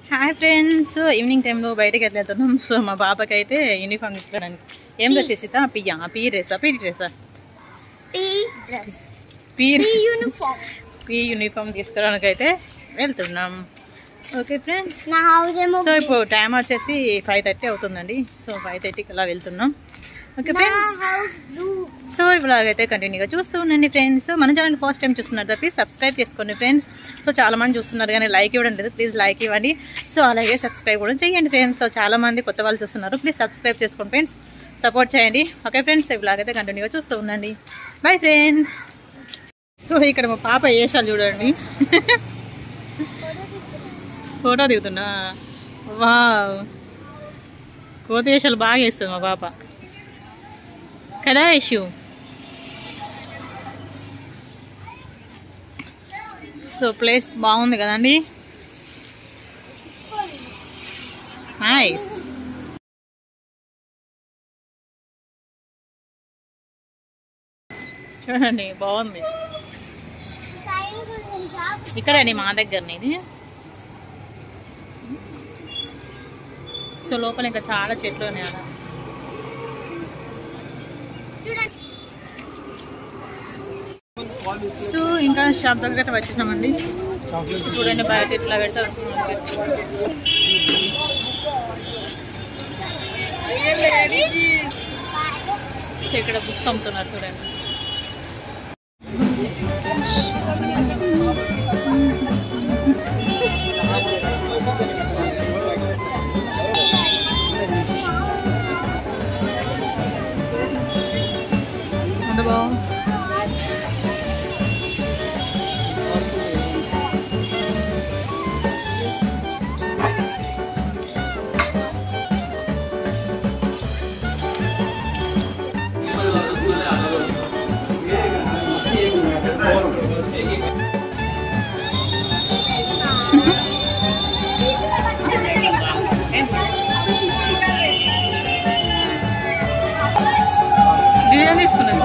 Hi friends evening టైంలో బయటకి వెళ్ళేస్తున్నాం so మా పాపకి అయితే యూనిఫామ్ తీసుకోవడానికి ఏం డ్రెస్ చేసితా పియ్యా పీ డ్రెస్సా పీ డ్రెస్సా P dress P P uniform P uniform తీసుకోవడానికి అయితే వెళ్తున్నాం ఓకే ఫ్రెండ్స్ నా హౌస్ ఏమో సో ఇప్పుడు టైం వచ్చేసి ఫైవ్ థర్టీ అవుతుందండి సో ఫైవ్ థర్టీకి అలా వెళ్తున్నాం ఓకే నా ఫ్రెండ్స్ హౌస్ బ్లూ సో ఇలాగైతే కంటిన్యూగా చూస్తూ ఉండండి ఫ్రెండ్స్ మన ఛానల్ ఫస్ట్ టైం చూస్తున్నారు ప్లీజ్ సబ్స్క్రైబ్ చేసుకోండి ఫ్రెండ్స్ సో చాలా మంది చూస్తున్నారు కానీ లైక్ ఇవ్వడం లేదు ప్లీజ్ లైక్ ఇవ్వండి సో అలాగే సబ్స్క్రైబ్ కూడా చేయండి ఫ్రెండ్స్ సో చాలా మంది కొత్త వాళ్ళు చూస్తున్నారు ప్లీజ్ సబ్స్క్రైబ్ చేసుకోండి ఫ్రెండ్స్ సపోర్ట్ చేయండి ఓకే ఫ్రెండ్స్ ఇలాగైతే కంటిన్యూగా చూస్తూ ఉండండి బాయ్ ఫ్రెండ్స్ సో ఇక్కడ మా పాప వేషాలు చూడండి ఫోటో దిగుతున్నా వా కోతి వేషాలు బాగా వేస్తుంది మా పాప కదా ఇష్యూ సో ప్లేస్ బాగుంది కదండి నైస్ చూడండి బాగుంది ఇక్కడే మా దగ్గరనే ఇది సో లోపల ఇంకా చాలా చెట్లు ఉన్నాయి అలా సో ఇంకా షాప్ దగ్గర అయితే వచ్చేసామండి సో చూడండి బయట ఇట్లా పెడతారు సో ఇక్కడ బుక్స్ అమ్ముతున్నారు చూడండి ఎంత బాగుంది బిర్యానీ తీసుకున్నాను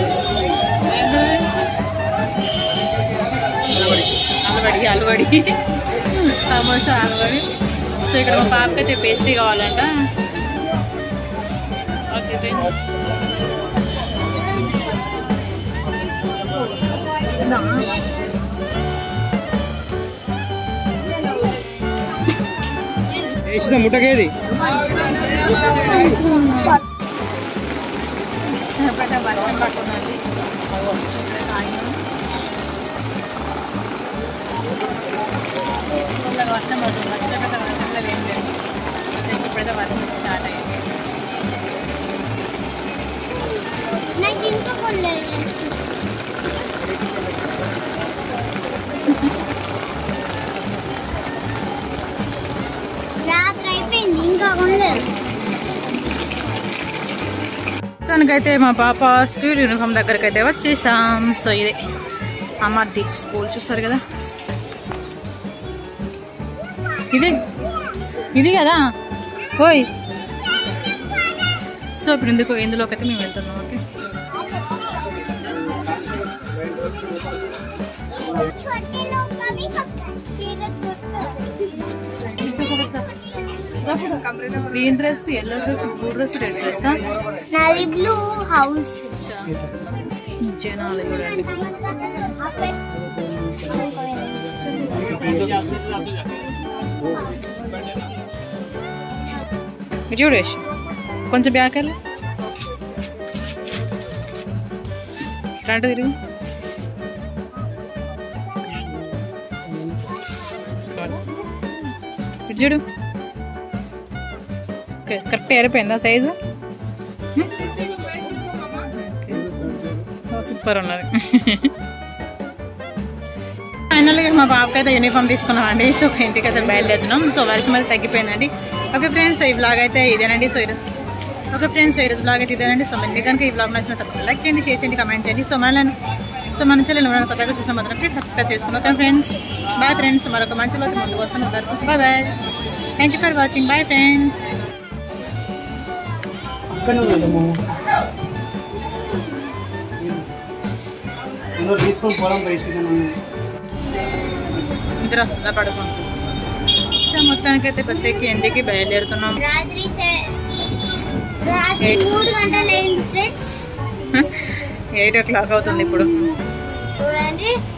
అలవడి అలవడి సమోసా అలవడి సో ఇక్కడ మా పాపకి అయితే పేస్ట్రీ కావాలంట ఓకే ఫ్రెండ్స్ వేసిన ముట్టకేది బయట వర్షం పడుతుందండి ఫుల్గా వర్షం పడుతుంది వర్షం కదా వర్షం లేదు ఏం లేదు సో ఇప్పుడైతే వర్షం స్టార్ట్ అయ్యింది నాకు ఇంకా కొనలేదు రాత్రి అయిపోయింది ఇంకా కొనలేదు తనకైతే మా పాప స్కూల్ యూనిఫామ్ దగ్గరికి అయితే వచ్చేసాం సో ఇదే అమర్దీప్ స్కూల్ చూస్తారు కదా ఇది ఇది కదా ఓయ్ సో ఇప్పుడు ఎందుకు ఇందులోకి అయితే మేము వెళ్తున్నాం ఓకే छोटे लोग का भी खपता green dress yellow dress blue dress red dress నాది బ్లూ హౌస్ జనాలు చూడండి ఇది చూడేసి కొంచెం బ్యాక్ వెళ్ళి ఫ్రంట్ తిరిగి ఇది చూడు ఓకే కరెక్ట్ ఏరిపోయిందా సైజు సూపర్ ఉన్నది ఫైనల్గా మా బాబుకి అయితే యూనిఫామ్ తీసుకున్నాం అండి సో ఇంటికి అయితే బయలుదేరుతున్నాం సో వర్షం అయితే తగ్గిపోయిందండి ఓకే ఫ్రెండ్స్ ఈ బ్లాగ్ అయితే ఇదేనండి సో ఈరోజు ఓకే ఫ్రెండ్స్ ఈరోజు బ్లాగ్ అయితే ఇదేనండి సో మీకు కనుక ఈ బ్లాగ్ నచ్చిన తప్పకుండా లైక్ చేయండి షేర్ చేయండి కమెంట్ చేయండి సో మనల్ని సో మన ఛానల్ ఎవరైనా కొత్తగా చూసిన మాత్రం ప్లీజ్ సబ్స్క్రైబ్ చేసుకున్నాం ఓకే ఫ్రెండ్స్ బాయ్ ఫ్రెండ్స్ మరొక మంచి రోజు ముందుకు వస్తాను bye bye thank you for watching bye friends పక్కన ఉండము ఇందులో తీసుకొని పొలం వేసి నిద్ర వస్తుందా పడుకో సో సో మొత్తానికి అయితే బస్ ఎక్కి ఇంటికి బయలుదేరుతున్నాం రాత్రి సే- రాత్రి Eight. మూడు గంటలు అయింది ఫ్రెండ్స్ ఎయిట్ ఓ క్లాక్ అవుతుంది ఇప్పుడు చూడండి